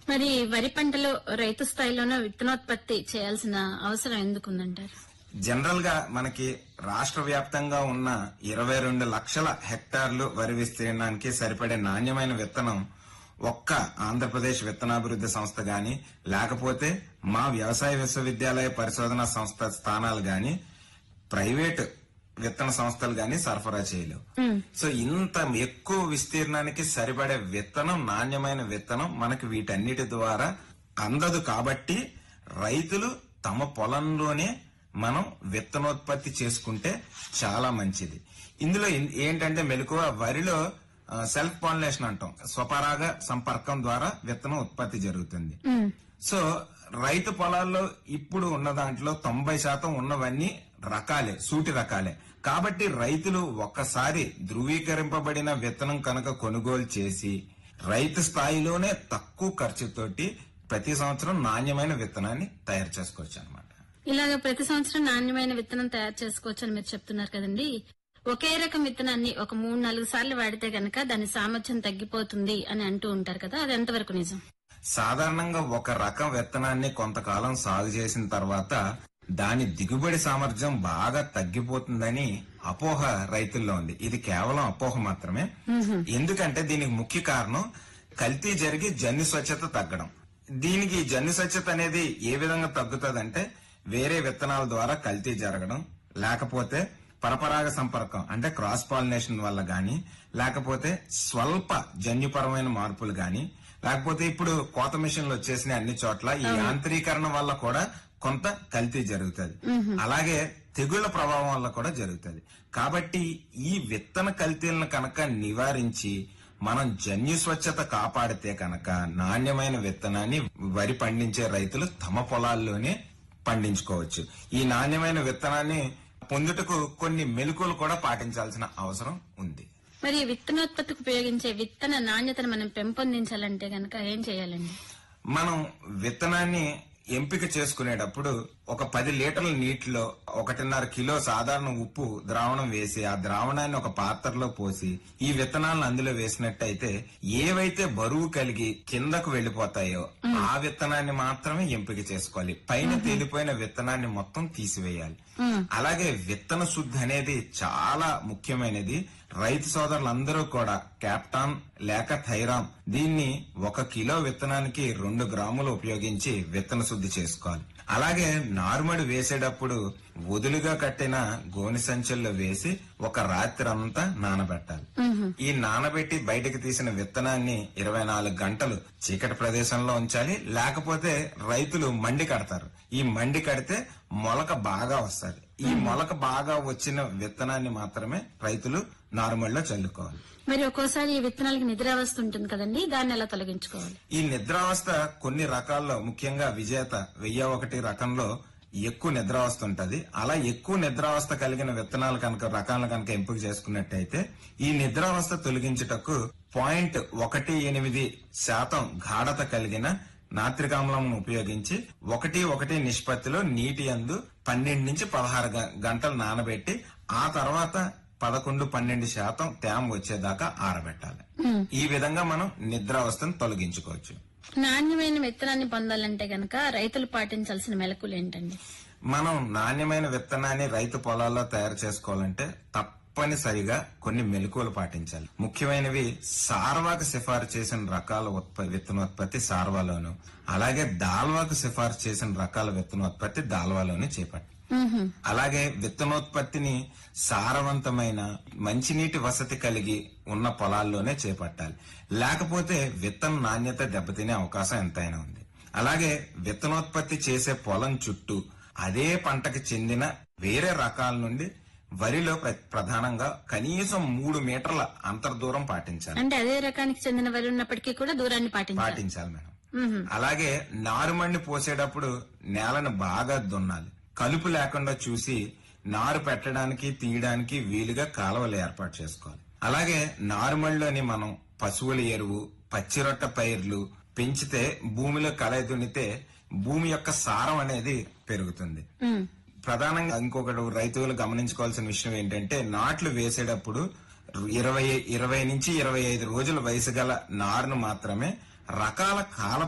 మరి వరి పంటలో రైతు స్థాయిలోనే విత్తనోత్పత్తి చేయాల్సిన అవసరం ఎందుకుందంటారు జనరల్ గా మనకి రాష్ట్ర వ్యాప్తంగా ఉన్న ఇరవై రెండు లక్షల హెక్టార్లు వరి విస్తీర్ణానికి సరిపడే నాణ్యమైన విత్తనం ఒక్క ఆంధ్రప్రదేశ్ విత్తనాభివృద్ధి సంస్థ గాని లేకపోతే మా వ్యవసాయ విశ్వవిద్యాలయ పరిశోధన సంస్థ స్థానాలు గాని ప్రైవేట్ విత్తన సంస్థలు గాని సరఫరా చేయలేవు సో ఇంత ఎక్కువ విస్తీర్ణానికి సరిపడే విత్తనం నాణ్యమైన విత్తనం మనకి వీటన్నిటి ద్వారా అందదు కాబట్టి రైతులు తమ పొలంలోనే మనం విత్తనోత్పత్తి చేసుకుంటే చాలా మంచిది ఇందులో ఇన్- ఏంటంటే మెలకువ వరిలో సెల్ఫ్ పాలినేషన్ అంటాం స్వపరాగ సంపర్కం ద్వారా విత్తనం ఉత్పత్తి జరుగుతుంది సో రైతు పొలాల్లో ఇప్పుడు ఉన్న దాంట్లో తొంభై శాతం ఉన్నవన్నీ రకాలే సూటి రకాలే కాబట్టి రైతులు ఒక్కసారి ధృవీకరింపబడిన విత్తనం కనుక కొనుగోలు చేసి రైతు స్థాయిలోనే తక్కువ ఖర్చుతోటి ప్రతి సంవత్సరం నాణ్యమైన విత్తనాన్ని తయారు చేసుకోవచ్చు అనమాట ఇలాగ ప్రతి సంవత్సరం నాణ్యమైన విత్తనం తయారు చేసుకోవచ్చు అని మీరు చెప్తున్నారు కదండి ఒకే రకం విత్తనాన్ని ఒక మూడు నాలుగు సార్లు వాడితే గనక దాని సామర్థ్యం తగ్గిపోతుంది అని అంటూ ఉంటారు కదా అది ఎంతవరకు నిజం సాధారణంగా ఒక రకం విత్తనాన్ని కొంతకాలం సాగు చేసిన తర్వాత దాని దిగుబడి సామర్థ్యం బాగా తగ్గిపోతుందని అపోహ రైతుల్లో ఉంది ఇది కేవలం అపోహ మాత్రమే ఎందుకంటే దీనికి ముఖ్య కారణం కల్తీ జరిగి జన్యు స్వచ్ఛత తగ్గడం దీనికి ఈ జన్యు స్వచ్ఛత అనేది ఏ విధంగా తగ్గుతుందంటే వేరే విత్తనాల ద్వారా కల్తీ జరగడం లేకపోతే పరపరాగ సంపర్కం అంటే క్రాస్ పాలినేషన్ వల్ల గాని లేకపోతే స్వల్ప జన్యుపరమైన మార్పులు గాని లేకపోతే ఇప్పుడు కోత మిషన్లు వచ్చేసినాయి అన్ని చోట్ల ఈ యాంత్రీకరణ వల్ల కూడా కొంత కల్తీ జరుగుతుంది అలాగే తెగుళ్ల ప్రభావం వల్ల కూడా జరుగుతుంది కాబట్టి ఈ విత్తన కల్తీలను కనుక నివారించి మనం జన్యు స్వచ్ఛత కాపాడితే కనుక నాణ్యమైన విత్తనాన్ని వరి పండించే రైతులు తమ పొలాల్లోనే పండించుకోవచ్చు ఈ నాణ్యమైన విత్తనాన్ని పొందుటకు కొన్ని మెలకువలు కూడా పాటించాల్సిన అవసరం ఉంది మరి విత్తనోత్పత్తికి ఉపయోగించే విత్తన నాణ్యతను మనం పెంపొందించాలంటే గనక ఏం చేయాలండి మనం విత్తనాన్ని ఎంపిక చేసుకునేటప్పుడు ఒక పది లీటర్ల నీటిలో ఒకటిన్నర కిలో సాధారణ ఉప్పు ద్రావణం వేసి ఆ ద్రావణాన్ని ఒక పాత్రలో పోసి ఈ విత్తనాలను అందులో వేసినట్టయితే ఏవైతే బరువు కలిగి కిందకు వెళ్లిపోతాయో ఆ విత్తనాన్ని మాత్రమే ఎంపిక చేసుకోవాలి పైన తేలిపోయిన విత్తనాన్ని మొత్తం తీసివేయాలి అలాగే విత్తన శుద్ధి అనేది చాలా ముఖ్యమైనది రైతు సోదరులందరూ కూడా క్యాప్టాన్ లేక థైరామ్ దీన్ని ఒక కిలో విత్తనానికి రెండు గ్రాములు ఉపయోగించి విత్తన శుద్ధి చేసుకోవాలి అలాగే నారుమడి వేసేటప్పుడు వదులుగా కట్టిన గోని సంచుల్లో వేసి ఒక రాత్రి అంతా నానబెట్టాలి ఈ నానబెట్టి బయటకు తీసిన విత్తనాన్ని ఇరవై నాలుగు గంటలు చీకటి ప్రదేశంలో ఉంచాలి లేకపోతే రైతులు మండి కడతారు ఈ మండి కడితే మొలక బాగా వస్తుంది ఈ మొలక బాగా వచ్చిన విత్తనాన్ని మాత్రమే రైతులు నారుమడిలో చల్లుకోవాలి మరి ఒక్కోసారి ఈ విత్తనాలకి నిద్రావస్థ ఉంటుంది కదండి దాన్ని ఎలా తొలగించుకోవాలి ఈ నిద్రావస్థ కొన్ని రకాల్లో ముఖ్యంగా విజేత వెయ్యి ఒకటి రకంలో ఎక్కువ నిద్రావస్థ ఉంటది అలా ఎక్కువ నిద్రావస్థ కలిగిన విత్తనాలు కనుక రకాలను కనుక ఎంపిక చేసుకున్నట్టయితే ఈ నిద్రావస్థ తొలగించుటకు పాయింట్ ఒకటి ఎనిమిది శాతం గాఢత కలిగిన నాత్రికామ్లం ఉపయోగించి ఒకటి ఒకటి నిష్పత్తిలో నీటి అందు పన్నెండు నుంచి పదహారు గ- గంటలు నానబెట్టి ఆ తర్వాత పదకొండు పన్నెండు శాతం తేమ వచ్చేదాకా ఆరబెట్టాలి ఈ విధంగా మనం నిద్రావస్థను తొలగించుకోవచ్చు నాణ్యమైన విత్తనాన్ని పొందాలంటే గనక రైతులు పాటించాల్సిన మెలకులు ఏంటండి మనం నాణ్యమైన విత్తనాన్ని రైతు పొలాల్లో తయారు చేసుకోవాలంటే తప్పనిసరిగా కొన్ని మెలకువలు పాటించాలి ముఖ్యమైనవి సార్వాకు సిఫారు చేసిన రకాల ఉత్ప విత్తనోత్పత్తి సార్వాలోను అలాగే దాల్వాకు సిఫారు చేసిన రకాల విత్తనోత్పత్తి దాల్వాలోను చేపట్టాలి అలాగే విత్తనోత్పత్తిని సారవంతమైన మంచినీటి వసతి కలిగి ఉన్న పొలాల్లోనే చేపట్టాలి లేకపోతే విత్తన నాణ్యత దెబ్బతినే అవకాశం ఎంతైనా ఉంది అలాగే విత్తనోత్పత్తి చేసే పొలం చుట్టూ అదే పంటకు చెందిన వేరే రకాల నుండి వరిలో ప్ర- ప్రధానంగా కనీసం మూడు మీటర్ల అంతర్దూరం పాటించాలి అంటే అదే రకానికి చెందిన వరి ఉన్నప్పటికీ కూడా దూరాన్ని పాటించాలి పాటించాలి మేడం మ్మ్. అలాగే నారుమడిని పోసేటప్పుడు నేలను బాగా దున్నాలి కలుపు లేకుండా చూసి నారు పెట్టడానికి తీయడానికి వీలుగా కాలువలు ఏర్పాటు చేసుకోవాలి అలాగే నారుమడిలోని మనం పశువుల ఎరువు పచ్చిరొట్ట పైర్లు పెంచితే భూమిలో కలయి దున్నితే భూమి యొక్క సారం అనేది పెరుగుతుంది మ్మ్. ప్రధానంగా ఇంకొకటి రైతులు గమనించుకోవాల్సిన విషయం ఏంటంటే నాట్లు వేసేటప్పుడు ఇరవై ఇరవై నుంచి ఇరవై ఐదు రోజుల వయసు గల నారును మాత్రమే రకాల కాల